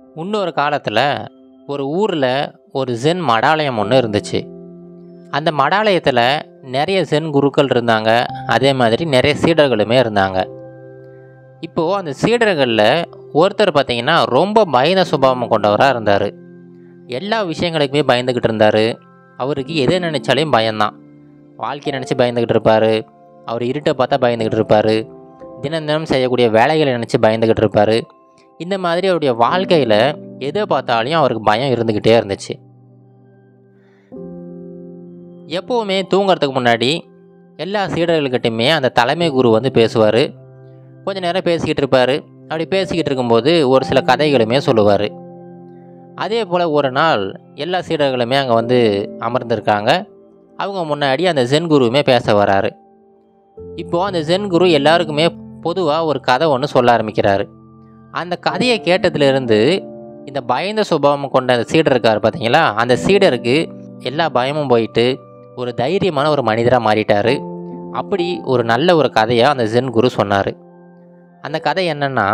இன்னொரு காலத்தில் ஒரு ஊரில் ஒரு ஜென் மடாலயம் ஒன்று இருந்துச்சு அந்த மடாலயத்தில் நிறைய ஜென் குருக்கள் இருந்தாங்க அதே மாதிரி நிறைய சீடர்களுமே இருந்தாங்க இப்போது அந்த சீடர்களில் ஒருத்தர் பார்த்தீங்கன்னா ரொம்ப பயந்த சுபாவம் கொண்டவராக இருந்தார் எல்லா விஷயங்களுக்குமே பயந்துக்கிட்டு இருந்தார் அவருக்கு எதை நினச்சாலையும் பயம்தான் வாழ்க்கையை நினச்சி பயந்துக்கிட்டு இருப்பார் அவர் இருட்டை பார்த்தா பயந்துக்கிட்டு இருப்பார் தினம் தினம் செய்யக்கூடிய வேலைகளை நினச்சி பயந்துக்கிட்டு இருப்பார் இந்த மாதிரி அவருடைய வாழ்க்கையில் எதை பார்த்தாலையும் அவருக்கு பயம் இருந்துக்கிட்டே இருந்துச்சு எப்போவுமே தூங்குறதுக்கு முன்னாடி எல்லா சீடர்கள்கிட்டையுமே அந்த தலைமை குரு வந்து பேசுவார் கொஞ்ச நேரம் பேசிக்கிட்டு இருப்பார் அப்படி பேசிக்கிட்டு இருக்கும்போது ஒரு சில கதைகளுமே சொல்லுவார் அதே போல் ஒரு நாள் எல்லா சீடர்களுமே அங்கே வந்து அமர்ந்திருக்காங்க அவங்க முன்னாடி அந்த ஜென் குருவுமே பேச வராரு இப்போது அந்த ஜென் குரு எல்லாருக்குமே பொதுவாக ஒரு கதை ஒன்று சொல்ல ஆரம்பிக்கிறாரு அந்த கதையை கேட்டதுலேருந்து இந்த பயந்த சுபாவம் கொண்ட அந்த சீடர் இருக்கார் பார்த்தீங்களா அந்த சீடருக்கு எல்லா பயமும் போயிட்டு ஒரு தைரியமான ஒரு மனிதராக மாறிட்டார் அப்படி ஒரு நல்ல ஒரு கதையாக அந்த ஜென் குரு சொன்னார் அந்த கதை என்னென்னா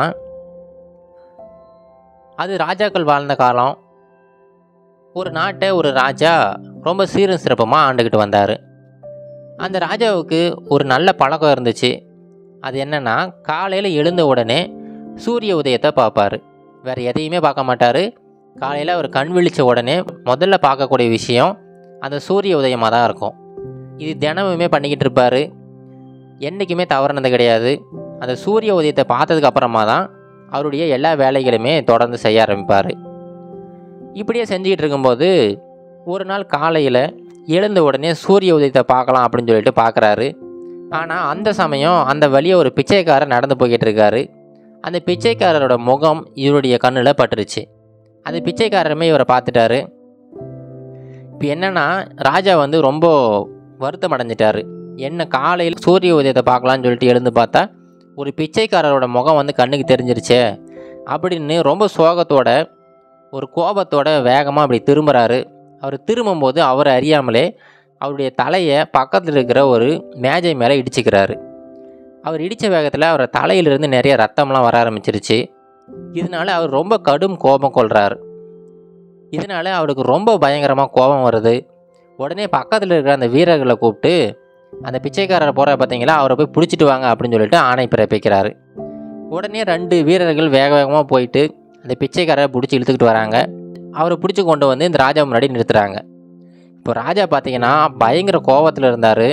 அது ராஜாக்கள் வாழ்ந்த காலம் ஒரு நாட்டை ஒரு ராஜா ரொம்ப சீரும் சிறப்பமாக ஆண்டுக்கிட்டு வந்தார் அந்த ராஜாவுக்கு ஒரு நல்ல பழக்கம் இருந்துச்சு அது என்னென்னா காலையில் எழுந்த உடனே சூரிய உதயத்தை பார்ப்பார் வேறு எதையுமே பார்க்க மாட்டார் காலையில் அவர் கண் விழித்த உடனே முதல்ல பார்க்கக்கூடிய விஷயம் அந்த சூரிய உதயமாக தான் இருக்கும் இது தினமுமே பண்ணிக்கிட்டு இருப்பார் என்றைக்குமே தவறுனது கிடையாது அந்த சூரிய உதயத்தை பார்த்ததுக்கு அப்புறமா தான் அவருடைய எல்லா வேலைகளுமே தொடர்ந்து செய்ய ஆரம்பிப்பார் இப்படியே செஞ்சுக்கிட்டு இருக்கும்போது ஒரு நாள் காலையில் எழுந்த உடனே சூரிய உதயத்தை பார்க்கலாம் அப்படின்னு சொல்லிட்டு பார்க்குறாரு ஆனால் அந்த சமயம் அந்த வழியை ஒரு பிச்சைக்காரர் நடந்து போய்கிட்டு இருக்காரு அந்த பிச்சைக்காரரோட முகம் இவருடைய கண்ணில் பட்டுருச்சு அந்த பிச்சைக்காரருமே இவரை பார்த்துட்டாரு இப்போ என்னென்னா ராஜா வந்து ரொம்ப வருத்தம் அடைஞ்சிட்டாரு என்ன காலையில் சூரிய உதயத்தை பார்க்கலான்னு சொல்லிட்டு எழுந்து பார்த்தா ஒரு பிச்சைக்காரரோட முகம் வந்து கண்ணுக்கு தெரிஞ்சிருச்சே அப்படின்னு ரொம்ப சோகத்தோட ஒரு கோபத்தோட வேகமாக அப்படி திரும்புகிறாரு அவர் திரும்பும்போது அவர் அறியாமலே அவருடைய தலையை பக்கத்தில் இருக்கிற ஒரு மேஜை மேலே இடிச்சுக்கிறாரு அவர் இடித்த வேகத்தில் அவரை தலையிலிருந்து நிறைய ரத்தம்லாம் வர ஆரம்பிச்சிருச்சு இதனால அவர் ரொம்ப கடும் கோபம் கொள்கிறார் இதனால அவருக்கு ரொம்ப பயங்கரமாக கோபம் வருது உடனே பக்கத்தில் இருக்கிற அந்த வீரர்களை கூப்பிட்டு அந்த பிச்சைக்காரர் போகிற பார்த்தீங்களா அவரை போய் பிடிச்சிட்டு வாங்க அப்படின்னு சொல்லிட்டு ஆணை பிறப்பிக்கிறாரு உடனே ரெண்டு வீரர்கள் வேக வேகமாக போயிட்டு அந்த பிச்சைக்காரரை பிடிச்சி இழுத்துக்கிட்டு வராங்க அவரை பிடிச்சி கொண்டு வந்து இந்த ராஜா முன்னாடி நிறுத்துகிறாங்க இப்போ ராஜா பார்த்தீங்கன்னா பயங்கர கோபத்தில் இருந்தார்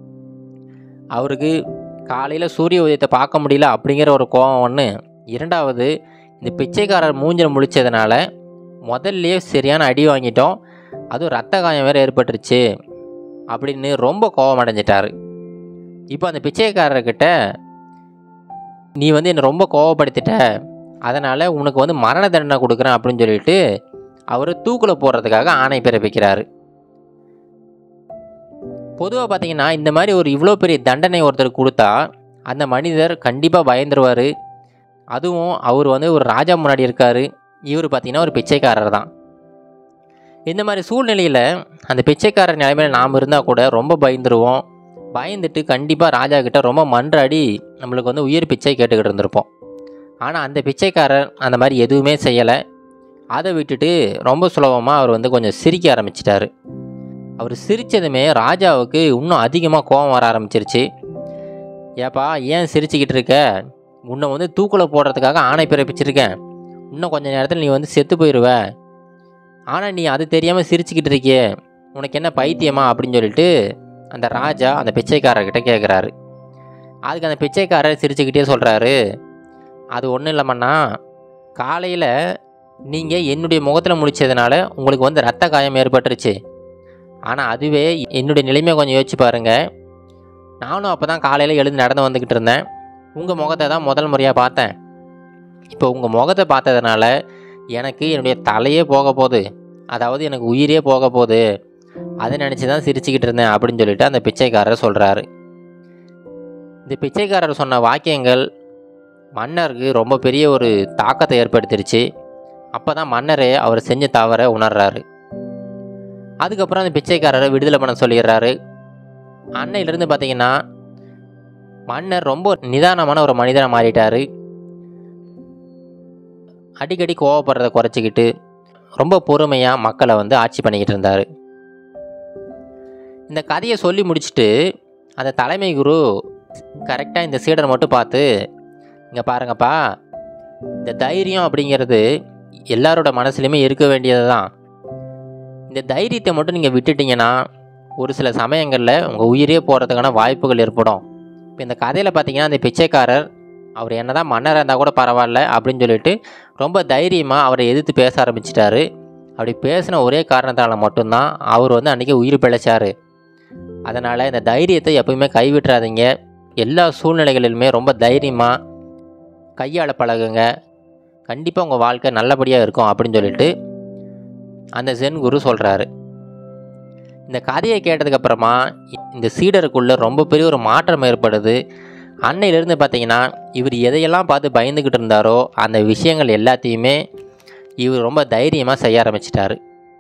அவருக்கு காலையில் சூரிய உதயத்தை பார்க்க முடியல அப்படிங்கிற ஒரு கோபம் ஒன்று இரண்டாவது இந்த பிச்சைக்காரர் மூஞ்சில் முழிச்சதுனால முதல்லையே சரியான அடி வாங்கிட்டோம் அதுவும் ரத்த காயம் வேறு ஏற்பட்டுருச்சு அப்படின்னு ரொம்ப கோபம் அடைஞ்சிட்டாரு இப்போ அந்த பிச்சைக்காரர்கிட்ட நீ வந்து என்னை ரொம்ப கோவப்படுத்திட்ட அதனால் உனக்கு வந்து மரண தண்டனை கொடுக்குறேன் அப்படின்னு சொல்லிட்டு அவர் தூக்கில் போடுறதுக்காக ஆணை பிறப்பிக்கிறாரு பொதுவாக பார்த்தீங்கன்னா இந்த மாதிரி ஒரு இவ்வளோ பெரிய தண்டனை ஒருத்தர் கொடுத்தா அந்த மனிதர் கண்டிப்பாக பயந்துருவார் அதுவும் அவர் வந்து ஒரு ராஜா முன்னாடி இருக்கார் இவர் பார்த்தீங்கன்னா ஒரு பிச்சைக்காரர் தான் இந்த மாதிரி சூழ்நிலையில் அந்த பிச்சைக்காரர் நிலைமையில் நாம் இருந்தால் கூட ரொம்ப பயந்துருவோம் பயந்துட்டு கண்டிப்பாக ராஜா கிட்ட ரொம்ப மன்றாடி நம்மளுக்கு வந்து உயிர் பிச்சை கேட்டுக்கிட்டு இருந்திருப்போம் ஆனால் அந்த பிச்சைக்காரர் அந்த மாதிரி எதுவுமே செய்யலை அதை விட்டுட்டு ரொம்ப சுலபமாக அவர் வந்து கொஞ்சம் சிரிக்க ஆரம்பிச்சிட்டாரு அவர் சிரித்ததுமே ராஜாவுக்கு இன்னும் அதிகமாக கோபம் வர ஆரம்பிச்சிருச்சு ஏப்பா ஏன் சிரிச்சுக்கிட்டு இருக்க உன்னை வந்து தூக்கில் போடுறதுக்காக ஆணை பிறப்பிச்சிருக்கேன் இன்னும் கொஞ்சம் நேரத்தில் நீ வந்து செத்து போயிடுவ ஆனால் நீ அது தெரியாமல் சிரிச்சுக்கிட்டு இருக்கியே உனக்கு என்ன பைத்தியமா அப்படின்னு சொல்லிட்டு அந்த ராஜா அந்த பிச்சைக்காரர்கிட்ட கேட்குறாரு அதுக்கு அந்த பிச்சைக்காரர் சிரிச்சுக்கிட்டே சொல்கிறாரு அது ஒன்றும் இல்லைம்மண்ணா காலையில் நீங்கள் என்னுடைய முகத்தில் முடிச்சதுனால உங்களுக்கு வந்து ரத்த காயம் ஏற்பட்டுருச்சு ஆனால் அதுவே என்னுடைய நிலைமையை கொஞ்சம் யோசிச்சு பாருங்கள் நானும் அப்போ தான் காலையில் எழுந்து நடந்து வந்துக்கிட்டு இருந்தேன் உங்கள் முகத்தை தான் முதல் முறையாக பார்த்தேன் இப்போ உங்கள் முகத்தை பார்த்ததுனால எனக்கு என்னுடைய தலையே போக போகுது அதாவது எனக்கு உயிரே போக போகுது அதை நினச்சி தான் சிரிச்சுக்கிட்டு இருந்தேன் அப்படின்னு சொல்லிட்டு அந்த பிச்சைக்காரர் சொல்கிறாரு இந்த பிச்சைக்காரர் சொன்ன வாக்கியங்கள் மன்னருக்கு ரொம்ப பெரிய ஒரு தாக்கத்தை ஏற்படுத்திருச்சு அப்போ தான் மன்னரே அவர் செஞ்ச தவறை உணர்றாரு அதுக்கப்புறம் அந்த பிச்சைக்காரரை விடுதலை பண்ண சொல்லிடுறாரு அன்னையிலேருந்து பார்த்தீங்கன்னா மன்னர் ரொம்ப நிதானமான ஒரு மனிதனாக மாறிட்டார் அடிக்கடி கோவப்படுறதை குறைச்சிக்கிட்டு ரொம்ப பொறுமையாக மக்களை வந்து ஆட்சி பண்ணிக்கிட்டு இருந்தார் இந்த கதையை சொல்லி முடிச்சுட்டு அந்த தலைமை குரு கரெக்டாக இந்த சீடரை மட்டும் பார்த்து இங்கே பாருங்கப்பா இந்த தைரியம் அப்படிங்கிறது எல்லாரோட மனசுலையுமே இருக்க வேண்டியது தான் இந்த தைரியத்தை மட்டும் நீங்கள் விட்டுட்டீங்கன்னா ஒரு சில சமயங்களில் உங்கள் உயிரே போகிறதுக்கான வாய்ப்புகள் ஏற்படும் இப்போ இந்த கதையில் பார்த்தீங்கன்னா அந்த பிச்சைக்காரர் அவர் என்னதான் மன்னராக இருந்தால் கூட பரவாயில்ல அப்படின்னு சொல்லிட்டு ரொம்ப தைரியமாக அவரை எதிர்த்து பேச ஆரம்பிச்சிட்டாரு அப்படி பேசின ஒரே காரணத்தால் மட்டும்தான் அவர் வந்து அன்றைக்கி உயிர் பிழைச்சார் அதனால் இந்த தைரியத்தை எப்பவுமே கைவிட்டுறாதீங்க எல்லா சூழ்நிலைகளிலுமே ரொம்ப தைரியமாக கையாள பழகுங்க கண்டிப்பாக உங்கள் வாழ்க்கை நல்லபடியாக இருக்கும் அப்படின்னு சொல்லிட்டு அந்த ஜென் குரு சொல்கிறாரு இந்த கதையை கேட்டதுக்கப்புறமா இந்த சீடருக்குள்ளே ரொம்ப பெரிய ஒரு மாற்றம் ஏற்படுது அன்னையிலேருந்து பார்த்தீங்கன்னா இவர் எதையெல்லாம் பார்த்து பயந்துக்கிட்டு இருந்தாரோ அந்த விஷயங்கள் எல்லாத்தையுமே இவர் ரொம்ப தைரியமாக செய்ய ஆரம்பிச்சிட்டாரு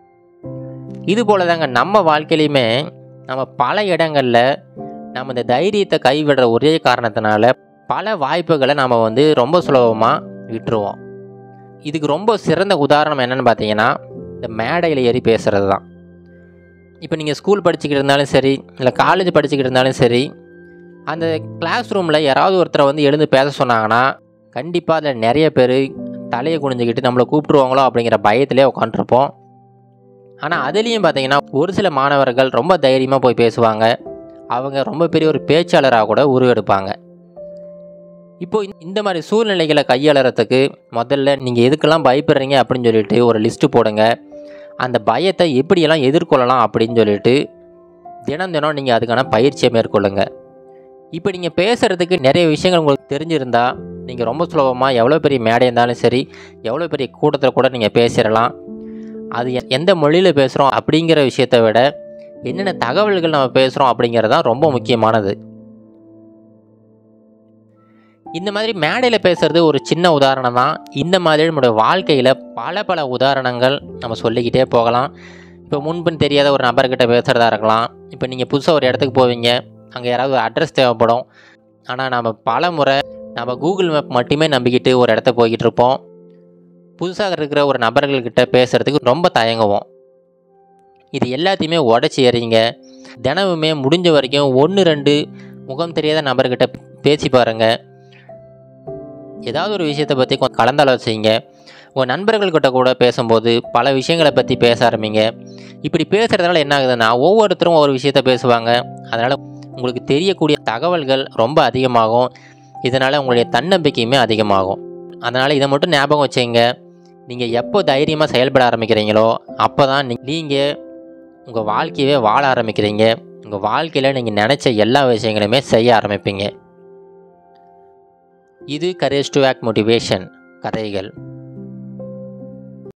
இது போல தாங்க நம்ம வாழ்க்கையிலையுமே நம்ம பல இடங்களில் நம்ம இந்த தைரியத்தை கைவிடுற ஒரே காரணத்தினால பல வாய்ப்புகளை நம்ம வந்து ரொம்ப சுலபமாக விட்டுருவோம் இதுக்கு ரொம்ப சிறந்த உதாரணம் என்னென்னு பார்த்தீங்கன்னா இந்த மேடையில் ஏறி பேசுகிறது தான் இப்போ நீங்கள் ஸ்கூல் படிச்சுக்கிட்டு இருந்தாலும் சரி இல்லை காலேஜ் படிச்சுக்கிட்டு இருந்தாலும் சரி அந்த கிளாஸ் ரூமில் யாராவது ஒருத்தரை வந்து எழுந்து பேச சொன்னாங்கன்னா கண்டிப்பாக அதில் நிறைய பேர் தலையை குனிஞ்சிக்கிட்டு நம்மளை கூப்பிட்ருவாங்களோ அப்படிங்கிற பயத்திலே உட்காந்துருப்போம் ஆனால் அதுலேயும் பார்த்தீங்கன்னா ஒரு சில மாணவர்கள் ரொம்ப தைரியமாக போய் பேசுவாங்க அவங்க ரொம்ப பெரிய ஒரு பேச்சாளராக கூட உருவெடுப்பாங்க இப்போ இந்த மாதிரி சூழ்நிலைகளை கையாளுறதுக்கு முதல்ல நீங்கள் எதுக்கெல்லாம் பயப்படுறீங்க அப்படின்னு சொல்லிட்டு ஒரு லிஸ்ட்டு போடுங்க அந்த பயத்தை எப்படியெல்லாம் எதிர்கொள்ளலாம் அப்படின்னு சொல்லிட்டு தினம் தினம் நீங்கள் அதுக்கான பயிற்சியை மேற்கொள்ளுங்க இப்போ நீங்கள் பேசுகிறதுக்கு நிறைய விஷயங்கள் உங்களுக்கு தெரிஞ்சிருந்தா நீங்கள் ரொம்ப சுலபமாக எவ்வளோ பெரிய மேடை இருந்தாலும் சரி எவ்வளோ பெரிய கூட்டத்தில் கூட நீங்கள் பேசிடலாம் அது எ- எந்த மொழியில் பேசுகிறோம் அப்படிங்கிற விஷயத்தை விட என்னென்ன தகவல்கள் நம்ம பேசுகிறோம் அப்படிங்கிறது தான் ரொம்ப முக்கியமானது இந்த மாதிரி மேடையில் பேசுகிறது ஒரு சின்ன உதாரணம் தான் இந்த மாதிரி நம்மளுடைய வாழ்க்கையில் பல பல உதாரணங்கள் நம்ம சொல்லிக்கிட்டே போகலாம் இப்போ முன்பின் தெரியாத ஒரு நபர்கிட்ட பேசுகிறதா இருக்கலாம் இப்போ நீங்கள் புதுசாக ஒரு இடத்துக்கு போவீங்க அங்கே யாராவது ஒரு அட்ரஸ் தேவைப்படும் ஆனால் நம்ம பல முறை நம்ம கூகுள் மேப் மட்டுமே நம்பிக்கிட்டு ஒரு இடத்த போய்கிட்டு இருப்போம் புதுசாக இருக்கிற ஒரு நபர்கள்கிட்ட பேசுகிறதுக்கு ரொம்ப தயங்குவோம் இது எல்லாத்தையுமே உடச்சி எறிங்க தினமுமே முடிஞ்ச வரைக்கும் ஒன்று ரெண்டு முகம் தெரியாத நபர்கிட்ட பேசி பாருங்கள் ஏதாவது ஒரு விஷயத்தை பற்றி கொஞ்சம் கலந்தாலோசிங்க உங்கள் நண்பர்கள்கிட்ட கூட பேசும்போது பல விஷயங்களை பற்றி பேச ஆரம்பிங்க இப்படி பேசுகிறதுனால என்ன ஆகுதுன்னா ஒவ்வொருத்தரும் ஒரு விஷயத்த பேசுவாங்க அதனால் உங்களுக்கு தெரியக்கூடிய தகவல்கள் ரொம்ப அதிகமாகும் இதனால் உங்களுடைய தன்னம்பிக்கையுமே அதிகமாகும் அதனால் இதை மட்டும் ஞாபகம் வச்சுங்க நீங்கள் எப்போ தைரியமாக செயல்பட ஆரம்பிக்கிறீங்களோ அப்போ தான் நீங்கள் உங்கள் வாழ்க்கையவே வாழ ஆரம்பிக்கிறீங்க உங்கள் வாழ்க்கையில் நீங்கள் நினச்ச எல்லா விஷயங்களுமே செய்ய ஆரம்பிப்பீங்க இது கரேஜ் டு ஆக்ட் மோட்டிவேஷன் கதைகள்